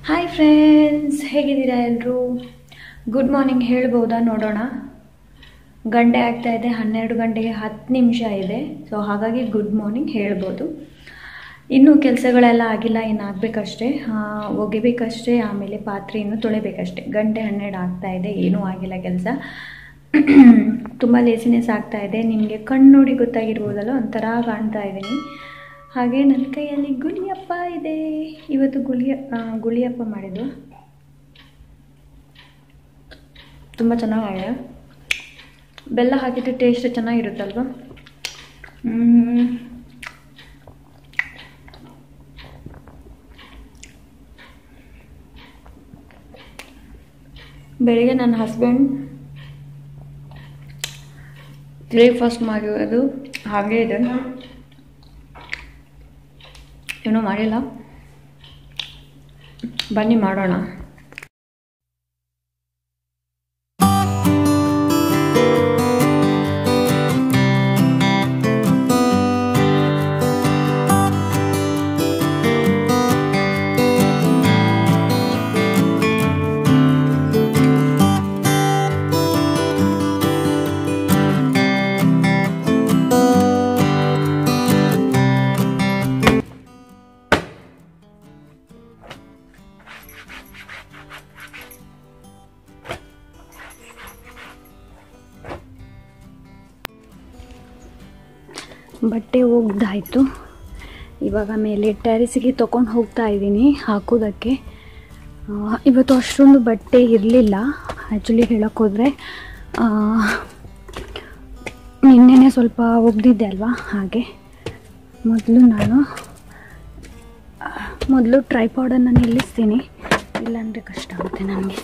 Hi friends ಹೇಗಿದ್ದೀರಾ ಎಲ್ಲರೂ good morning ಹೇಳ್ಬೋದಾ ನೋಡೋಣ ಗಂಟೆ ಆಗ್ತಾ ಇದೆ ಹನ್ನೆರಡು ಗಂಟೆಗೆ ಹತ್ತು ನಿಮಿಷ ಇದೆ ಸೊ ಹಾಗಾಗಿ ಗುಡ್ ಮಾರ್ನಿಂಗ್ ಹೇಳ್ಬೋದು ಇನ್ನೂ ಕೆಲಸಗಳೆಲ್ಲ ಆಗಿಲ್ಲ ಇನ್ನು ಆಗಬೇಕಷ್ಟೇ ಒಗಿಬೇಕಷ್ಟೇ ಆಮೇಲೆ ಪಾತ್ರೆ ಇನ್ನು ತೊಳಿಬೇಕಷ್ಟೇ ಗಂಟೆ ಹನ್ನೆರಡು ಆಗ್ತಾ ಇದೆ ಏನೂ ಆಗಿಲ್ಲ ಕೆಲಸ ತುಂಬ ಲೇಸಿನೆಸ್ ಆಗ್ತಾ ಇದೆ ನಿಮಗೆ ಕಣ್ಣು ನೋಡಿ ಗೊತ್ತಾಗಿರ್ಬೋದಲ್ಲ ಒಂಥರ ಕಾಣ್ತಾ ಇದ್ದೀನಿ ಹಾಗೆ ನನ್ನ ಕೈಯಲ್ಲಿ ಗುಳಿಯಪ್ಪ ಇದೆ ಇವತ್ತು ಗುಳಿಯ ಆ, ಗುಳಿಯಪ್ಪ ಮಾಡಿದ್ದು ತುಂಬ ಚೆನ್ನಾಗಿದೆ ಬೆಲ್ಲ ಹಾಕಿದ್ರೆ ಟೇಸ್ಟ್ ಚೆನ್ನಾಗಿರುತ್ತಲ್ವ ಮ್ಮ್. ಬೆಳಿಗ್ಗೆ ನನ್ನ ಹಸ್ಬೆಂಡ್ ಬ್ರೇಕ್ಫಾಸ್ಟ್ ಮಾಡಿರೋದು ಹಾಗೇ ಇದೆ ಏನೂ ಮಾಡಿಲ್ಲ ಬನ್ನಿ ಮಾಡೋಣ ಬಟ್ಟೆ ಒಗ್ದಾಯಿತು ಇವಾಗ ಮೇಲೆ ಟೆರೆಸಿಗೆ ತೊಗೊಂಡು ಹೋಗ್ತಾ ಇದ್ದೀನಿ ಹಾಕೋದಕ್ಕೆ ಆ, ಇವತ್ತು ಅಷ್ಟೊಂದು ಬಟ್ಟೆ ಇರಲಿಲ್ಲ ಆ್ಯಕ್ಚುಲಿ ಹೇಳೋಕ್ಕೆ ಹೋದರೆ ನಿನ್ನೆನೇ ಸ್ವಲ್ಪ ಒಗ್ದಿದ್ದೆ ಅಲ್ವಾ ಹಾಗೆ ಮೊದಲು ನಾನು ಮೊದಲು ಟ್ರೈಪಾಡನ್ನು ನಿಲ್ಲಿಸ್ತೀನಿ ಇಲ್ಲಾಂದರೆ ಕಷ್ಟ ಆಗುತ್ತೆ ನನಗೆ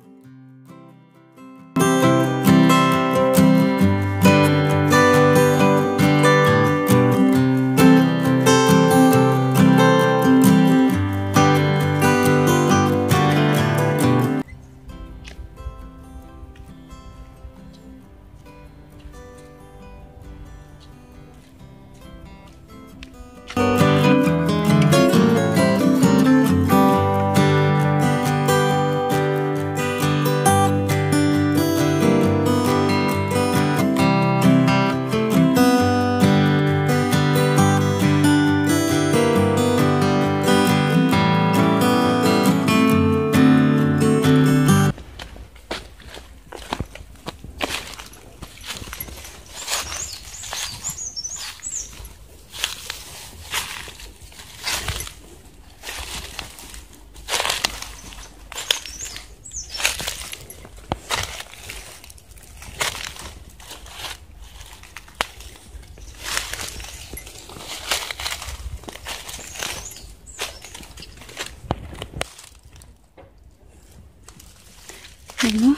ಏನು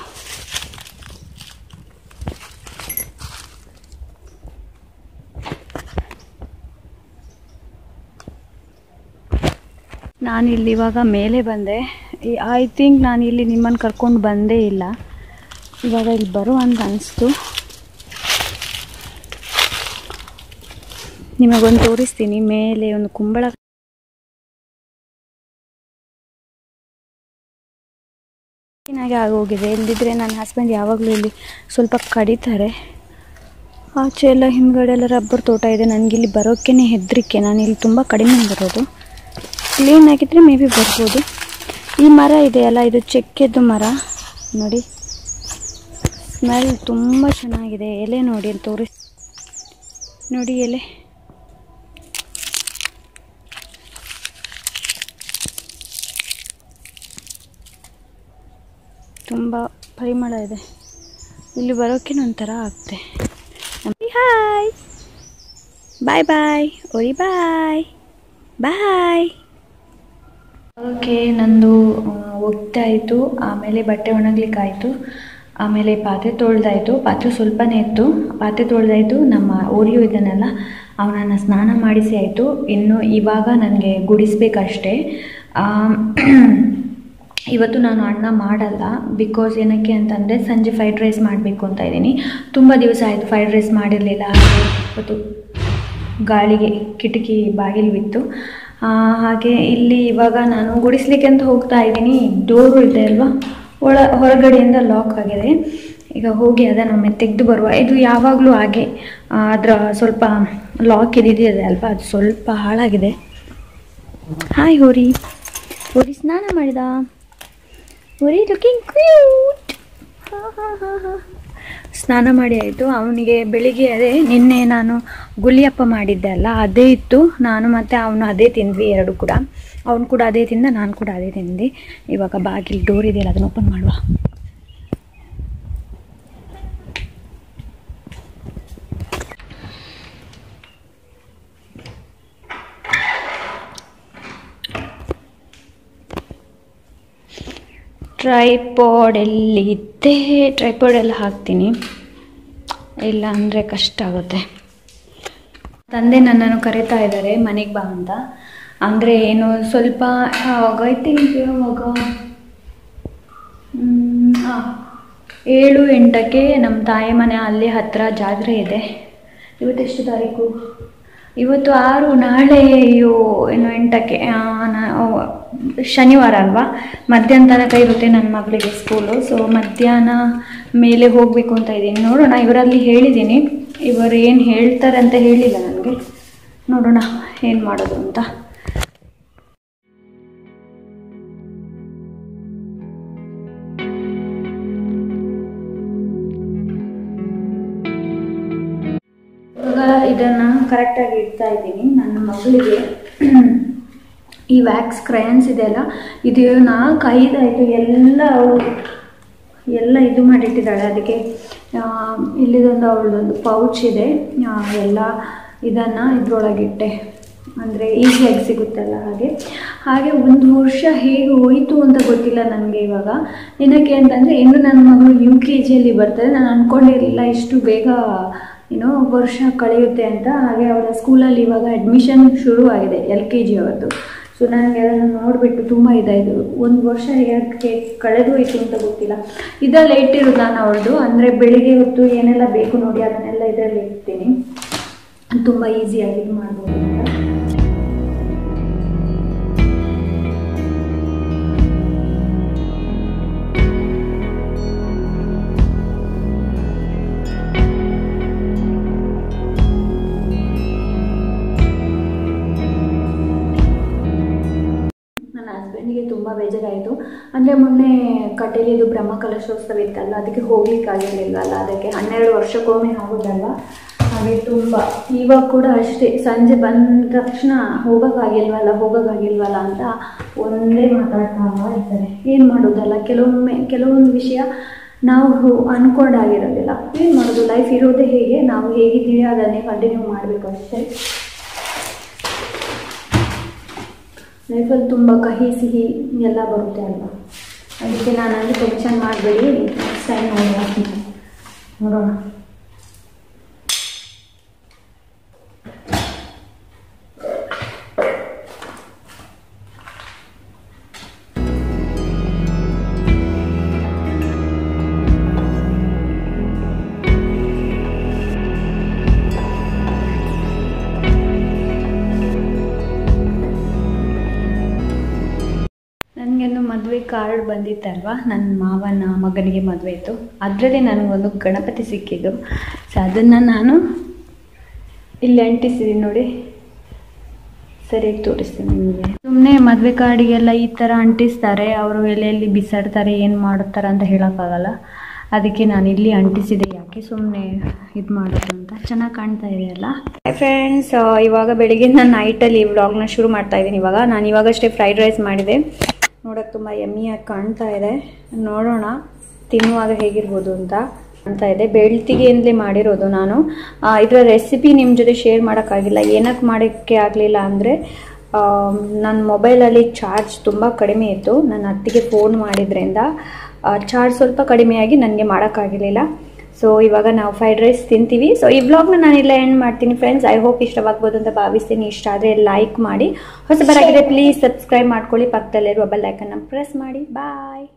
ನಾನು ಇಲ್ಲಿ ಇವಾಗ ಮೇಲೆ ಬಂದೆ ಐ ಥಿಂಕ್ ನಾನು ಇಲ್ಲಿ ನಿಮ್ಮನ್ನು ಕರ್ಕೊಂಡು ಬಂದೇ ಇಲ್ಲ ಇವಾಗ ಇಲ್ಲಿ ಬರೋ ಅಂತ ಅನಿಸ್ತು ನಿಮಗೊಂದು ತೋರಿಸ್ತೀನಿ ಮೇಲೆ ಒಂದು ಕುಂಬಳ ಕ್ಲೀನಾಗಿ ಆಗೋಗಿದೆ ಇಲ್ಲದಿದ್ದರೆ ನನ್ನ ಹಸ್ಬೆಂಡ್ ಯಾವಾಗಲೂ ಇಲ್ಲಿ ಸ್ವಲ್ಪ ಕಡಿತಾರೆ ಆಚೆ ಎಲ್ಲ ಹಿಂದ್ಗಡೆ ಎಲ್ಲ ರಬ್ಬರ್ ತೋಟ ಇದೆ ನನಗಿಲ್ಲಿ ಬರೋಕ್ಕೇ ಹೆದರಿಕೆ ನಾನು ಇಲ್ಲಿ ತುಂಬ ಕಡಿಮೆ ಬರೋದು ಕ್ಲೀನ್ ಆಗಿದ್ದರೆ ಮೇ ಬಿ ಬರ್ಬೋದು ಈ ಮರ ಇದೆಯಲ್ಲ ಇದು ಚೆಕ್ಕೆದ್ದು ಮರ ನೋಡಿ ಸ್ಮೆಲ್ ತುಂಬ ಚೆನ್ನಾಗಿದೆ ಎಲೆ ನೋಡಿ ಅಲ್ಲಿ ತೋರಿಸ್ ನೋಡಿ ಎಲೆ ತುಂಬ ಪರಿಮಳ ಇದೆ ಇಲ್ಲಿ ಬರೋಕ್ಕೆ ಒಂಥರ ಆಗ್ತೆ ಹಾಯ್ ಬಾಯ್ ಬಾಯ್ ಓರಿ ಬಾಯ್ ಬಾಯ್ ಓಕೆ ನಂದು ಒಗ್ತಾ ಇತ್ತು ಆಮೇಲೆ ಬಟ್ಟೆ ಒಣಗ್ಲಿಕ್ಕಾಯಿತು ಆಮೇಲೆ ಪಾತ್ರೆ ತೊಳ್ದಾಯಿತು ಪಾತ್ರೆ ಸ್ವಲ್ಪನೇ ಇತ್ತು ಪಾತ್ರೆ ತೊಳ್ದಾಯಿತು ನಮ್ಮ ಓರಿಯೋ ಇದನ್ನೆಲ್ಲ ಅವನನ್ನು ಸ್ನಾನ ಮಾಡಿಸಿ ಆಯಿತು ಇನ್ನು ಇವಾಗ ನನಗೆ ಗುಡಿಸ್ಬೇಕಷ್ಟೇ ಆಮ್, ಇವತ್ತು ನಾನು ಅನ್ನ ಮಾಡಲ್ಲ ಬಿಕಾಸ್ ಏನಕ್ಕೆ ಅಂತಂದರೆ ಸಂಜೆ ಫ್ರೈಡ್ ರೈಸ್ ಮಾಡಬೇಕು ಅಂತ ಇದ್ದೀನಿ ತುಂಬ ದಿವಸ ಆಯಿತು ಫ್ರೈಡ್ ರೈಸ್ ಮಾಡಿರಲಿಲ್ಲ ಹಾಗೆ ಇವತ್ತು ಗಾಳಿಗೆ ಕಿಟಕಿ ಬಾಗಿಲು ಬಿತ್ತು ಆ, ಹಾಗೆ ಇಲ್ಲಿ ಇವಾಗ ನಾನು ಗುಡಿಸ್ಲಿಕ್ಕೆ ಅಂತ ಹೋಗ್ತಾ ಇದ್ದೀನಿ ಡೋರು ಇದೆ ಅಲ್ವಾ ಒಳ ಹೊರಗಡೆಯಿಂದ ಲಾಕ್ ಆಗಿದೆ ಈಗ ಹೋಗಿ ಅದನ್ನೊಮ್ಮೆ ತೆಗೆದು ಬರುವ ಇದು ಯಾವಾಗಲೂ ಹಾಗೆ ಆ, ಅದರ ಸ್ವಲ್ಪ ಲಾಕ್ ಇದಿದೆ ಅಲ್ವಾ ಅದು ಸ್ವಲ್ಪ ಹಾಳಾಗಿದೆ ಹಾಯ್ ಹೋರಿ ಹೋರಿ ಸ್ನಾನ ಮಾಡಿದ ಹೋರಿ ಲುಕಿಂಗ್ ಕ್ಯೂಟ್ ಸ್ನಾನ ಮಾಡಿ ಆಯಿತು ಅವನಿಗೆ ಬೆಳಿಗ್ಗೆ ಅದೇ ನಿನ್ನೆ ನಾನು ಗುಳಿಯಪ್ಪ ಮಾಡಿದ್ದೆ ಅಲ್ಲ ಅದೇ ಇತ್ತು ನಾನು ಮತ್ತು ಅವನು ಅದೇ ತಿಂದ್ವಿ ಎರಡು ಕೂಡ ಅವನು ಕೂಡ ಅದೇ ತಿಂದ ನಾನು ಕೂಡ ಅದೇ ತಿಂದು ಇವಾಗ ಬಾಗಿಲು ಡೋರ್ ಇದೆಯಲ್ಲ ಅದನ್ನು ಓಪನ್ ಮಾಡುವ ಟ್ರೈಪಾಡ್ ಎಲ್ಲಿದ್ದೆ ಟ್ರೈಪಾಡ್ ಎಲ್ಲ ಹಾಕ್ತೀನಿ ಇಲ್ಲ ಅಂದರೆ ಕಷ್ಟ ಆಗುತ್ತೆ ತಂದೆ ನನ್ನನ್ನು ಕರೀತಾ ಇದ್ದಾರೆ ಮನೆಗೆ ಬಾ ಅಂತ ಅಂದರೆ ಏನು ಸ್ವಲ್ಪ ಐ ಥಿಂಕ್ ಯಾವಾಗ ಹ್ಮ್, ಆ, ಏಳು ಎಂಟಕ್ಕೆ ನಮ್ಮ ತಾಯಿ ಮನೆ ಅಲ್ಲಿ ಹತ್ತಿರ ಜಾತ್ರೆ ಇದೆ ಇವತ್ತೆಷ್ಟು ತಾರೀಕು ಇವತ್ತು ಆರು ನಾಳೆ ಅಯ್ಯೋ ಏನು ಎಂಟಕ್ಕೆ ಆ, ನಾ- ಓ, ಶನಿವಾರ ಅಲ್ವಾ ಮಧ್ಯಾಹ್ನ ತನಕ ಇರುತ್ತೆ ನನ್ನ ಮಗಳಿಗೆ ಸ್ಕೂಲು ಸೊ ಮಧ್ಯಾಹ್ನ ಮೇಲೆ ಹೋಗಬೇಕು ಅಂತ ಇದ್ದೀನಿ ನೋಡೋಣ ಇವರಲ್ಲಿ ಹೇಳಿದ್ದೀನಿ ಇವರು ಏನು ಹೇಳ್ತಾರೆ ಅಂತ ಹೇಳಿಲ್ಲ ನನಗೆ ನೋಡೋಣ ಏನು ಮಾಡೋದು ಅಂತ ಇವಾಗ ಇದನ್ನು ಕರೆಕ್ಟಾಗಿ ಇಡ್ತಾ ಇದ್ದೀನಿ ನನ್ನ ಮಗಳಿಗೆ ಈ ವ್ಯಾಕ್ಸ್ ಕ್ರಯನ್ಸ್ ಇದೆಯಲ್ಲ ಇದು ನಾಲ್ಕು ಐದಾಯಿತು ಎಲ್ಲ ಅವಳು ಎಲ್ಲ ಇದು ಮಾಡಿಟ್ಟಿದ್ದಾಳೆ ಅದಕ್ಕೆ ಆ, ಇಲ್ಲಿದೊಂದು ಅವಳದೊಂದು ಪೌಚ್ ಇದೆ ಆ, ಎಲ್ಲ ಇದನ್ನು ಇದ್ರೊಳಗಿಟ್ಟೆ ಅಂದರೆ ಈಸಿಯಾಗಿ ಸಿಗುತ್ತಲ್ಲ ಹಾಗೆ ಹಾಗೆ ಒಂದು ವರ್ಷ ಹೇಗೆ ಹೋಯಿತು ಅಂತ ಗೊತ್ತಿಲ್ಲ ನನಗೆ ಇವಾಗ ಏನಕ್ಕೆ ಅಂತಂದರೆ ಇನ್ನು ನನ್ನ ಮಗಳು ಯು ಕೆ ಜಿಯಲ್ಲಿ ಬರ್ತದೆ ನಾನು ಅಂದ್ಕೊಂಡಿರಲಿಲ್ಲ ಇಷ್ಟು ಬೇಗ ಏನೋ ವರ್ಷ ಕಳೆಯುತ್ತೆ ಅಂತ ಹಾಗೆ ಅವಳ ಸ್ಕೂಲಲ್ಲಿ ಇವಾಗ ಅಡ್ಮಿಷನ್ ಶುರು ಆಗಿದೆ ಎಲ್ ಕೆ ಜಿ ಅವತ್ತು ಸೊ ನನಗೆ ಅದನ್ನು ನೋಡಿಬಿಟ್ಟು ತುಂಬ ಇದಾಯಿತು ಒಂದು ವರ್ಷ ಹೇಗೆ ಕಳೆದು ಹೋಯಿತು ಅಂತ ಗೊತ್ತಿಲ್ಲ ಇದರಲ್ಲಿ ಇಟ್ಟಿರೋದು ನಾನು ಅವಳದು ಅಂದರೆ ಬೆಳಿಗ್ಗೆ ಹೊತ್ತು ಏನೆಲ್ಲ ಬೇಕು ನೋಡಿ ಅದನ್ನೆಲ್ಲ ಇದರಲ್ಲಿ ಇಡ್ತೀನಿ ತುಂಬ ಈಸಿಯಾಗಿ ಇದು ಮಾಡ್ಬೋದು ಅಂತ ನನ್ನ ಹಸ್ಬೆಂಡಿಗೆ ತುಂಬ ಬೇಜಾರಾಯಿತು ಅಂದರೆ ಮೊನ್ನೆ ಕಟೇಲಿದು ಬ್ರಹ್ಮ ಕಲಶೋತ್ಸವ ಇತ್ತಲ್ಲ ಅದಕ್ಕೆ ಹೋಗ್ಲಿಕ್ಕಾಗಿರ್ಲಿಲ್ವಲ್ಲ ಅದಕ್ಕೆ ಹನ್ನೆರಡು ವರ್ಷಕ್ಕೊಮ್ಮೆ ಆಗೋದಲ್ವ ಹಾಗೆ ತುಂಬ ಇವಾಗ ಕೂಡ ಅಷ್ಟೇ ಸಂಜೆ ಬಂದ ತಕ್ಷಣ ಹೋಗೋಕ್ಕಾಗಿಲ್ವಲ್ಲ ಹೋಗೋಕ್ಕಾಗಿಲ್ವಲ್ಲ ಅಂತ ಒಂದೇ ಮಾತಾಡ್ತಾ ಇರ್ತಾರೆ ಏನು ಮಾಡೋದಲ್ಲ ಕೆಲವೊಮ್ಮೆ ಕೆಲವೊಂದು ವಿಷಯ ನಾವು ಹೋ- ಅನ್ಕೊಂಡಾಗಿರೋದಿಲ್ಲ ಏನು ಮಾಡೋದು ಲೈಫ್ ಇರೋದೇ ಹೇಗೆ ನಾವು ಹೇಗಿದ್ದೀವಿ ಅದನ್ನೇ ಕಂಟಿನ್ಯೂ ಮಾಡಬೇಕು ಅಷ್ಟೇ ಲೈಫಲ್ಲಿ ತುಂಬ ಕಹಿ ಸಿಹಿ ಎಲ್ಲ ಬರುತ್ತೆ ಅಲ್ವಾ ಅದಕ್ಕೆ ನಾನು ಅಲ್ಲಿ ಟೆನ್ಷನ್ ಮಾಡಬೇಡಿ ನೆಕ್ಸ್ಟ್ ಟೈಮ್ ನೋಡೋಣ ನೋಡೋಣ ನನಗೊಂದು ಮದುವೆ ಕಾರ್ಡ್ ಬಂದಿತ್ತಲ್ವ ನನ್ನ ಮಾವನ ಮಗನಿಗೆ ಮದುವೆ ಇತ್ತು ಅದರಲ್ಲಿ ನನಗೊಂದು ಗಣಪತಿ ಸಿಕ್ಕಿದ್ದು ಸೊ ಅದನ್ನು ನಾನು ಇಲ್ಲಿ ಅಂಟಿಸಿದ್ದೀನಿ ನೋಡಿ ಸರಿಯಾಗಿ ತೋರಿಸ್ತೀನಿ ನಿಮಗೆ ಸುಮ್ಮನೆ ಮದುವೆ ಕಾರ್ಡಿಗೆಲ್ಲ ಈ ಥರ ಅಂಟಿಸ್ತಾರೆ ಅವರು ಎಲ್ಲೆಲ್ಲಿ ಬಿಸಾಡ್ತಾರೆ ಏನು ಮಾಡುತ್ತಾರೆ ಅಂತ ಹೇಳೋಕ್ಕಾಗಲ್ಲ ಅದಕ್ಕೆ ನಾನು ಇಲ್ಲಿ ಅಂಟಿಸಿದೆ ಯಾಕೆ ಸುಮ್ಮನೆ ಇದು ಮಾಡೋದು ಅಂತ ಚೆನ್ನಾಗಿ ಕಾಣ್ತಾ ಇದೆ ಅಲ್ಲ ಫ್ರೆಂಡ್ಸ್ ಇವಾಗ ಬೆಳಿಗ್ಗೆ ನಾನು ನೈಟಲ್ಲಿ ಈ ವ್ಲಾಗ್ನ ಶುರು ಮಾಡ್ತಾ ಇದ್ದೀನಿ ಇವಾಗ ನಾನು ಇವಾಗಷ್ಟೇ ಫ್ರೈಡ್ ರೈಸ್ ಮಾಡಿದೆ ನೋಡೋಕೆ ತುಂಬ ಯಮ್ಮಿಯಾಗಿ ಕಾಣ್ತಾ ಇದೆ ನೋಡೋಣ ತಿನ್ನುವಾಗ ಹೇಗಿರ್ಬೋದು ಅಂತ ಕಾಣ್ತಾ ಇದೆ ಬೆಳ್ತಿಗೆಯಿಂದಲೇ ಮಾಡಿರೋದು ನಾನು ಆ, ಇದರ ರೆಸಿಪಿ ನಿಮ್ಮ ಜೊತೆ ಶೇರ್ ಮಾಡೋಕ್ಕಾಗಿಲ್ಲ ಏನಕ್ಕೆ ಮಾಡೋಕ್ಕೆ ಆಗಲಿಲ್ಲ ಅಂದರೆ ನನ್ನ ಮೊಬೈಲಲ್ಲಿ ಚಾರ್ಜ್ ತುಂಬ ಕಡಿಮೆ ಇತ್ತು ನನ್ನ ಅತ್ತಿಗೆ ಫೋನ್ ಮಾಡಿದ್ರಿಂದ ಚಾರ್ಜ್ ಸ್ವಲ್ಪ ಕಡಿಮೆಯಾಗಿ ನನಗೆ ಮಾಡೋಕ್ಕಾಗಿರಲಿಲ್ಲ ಸೊ ಇವಾಗ ನಾವು ಫ್ರೈಡ್ ರೈಸ್ ತಿಂತೀವಿ ಸೊ ಈ ವ್ಲಾಗ್ನ ನಾನೆಲ್ಲ ಎಂಡ್ ಮಾಡ್ತೀನಿ ಫ್ರೆಂಡ್ಸ್ ಐ ಹೋಪ್ ಇಷ್ಟವಾಗ್ಬೋದು ಅಂತ ಭಾವಿಸ್ತೀನಿ ಇಷ್ಟ ಆದರೆ ಲೈಕ್ ಮಾಡಿ ಹೊಸಬರಾಗಿದೆ ಪ್ಲೀಸ್ ಸಬ್ಸ್ಕ್ರೈಬ್ ಮಾಡ್ಕೊಳ್ಳಿ ಪಕ್ಕದಲ್ಲಿರುವ ಬೆಲ್ ಐಕನ್ನ ಪ್ರೆಸ್ ಮಾಡಿ ಬಾಯ್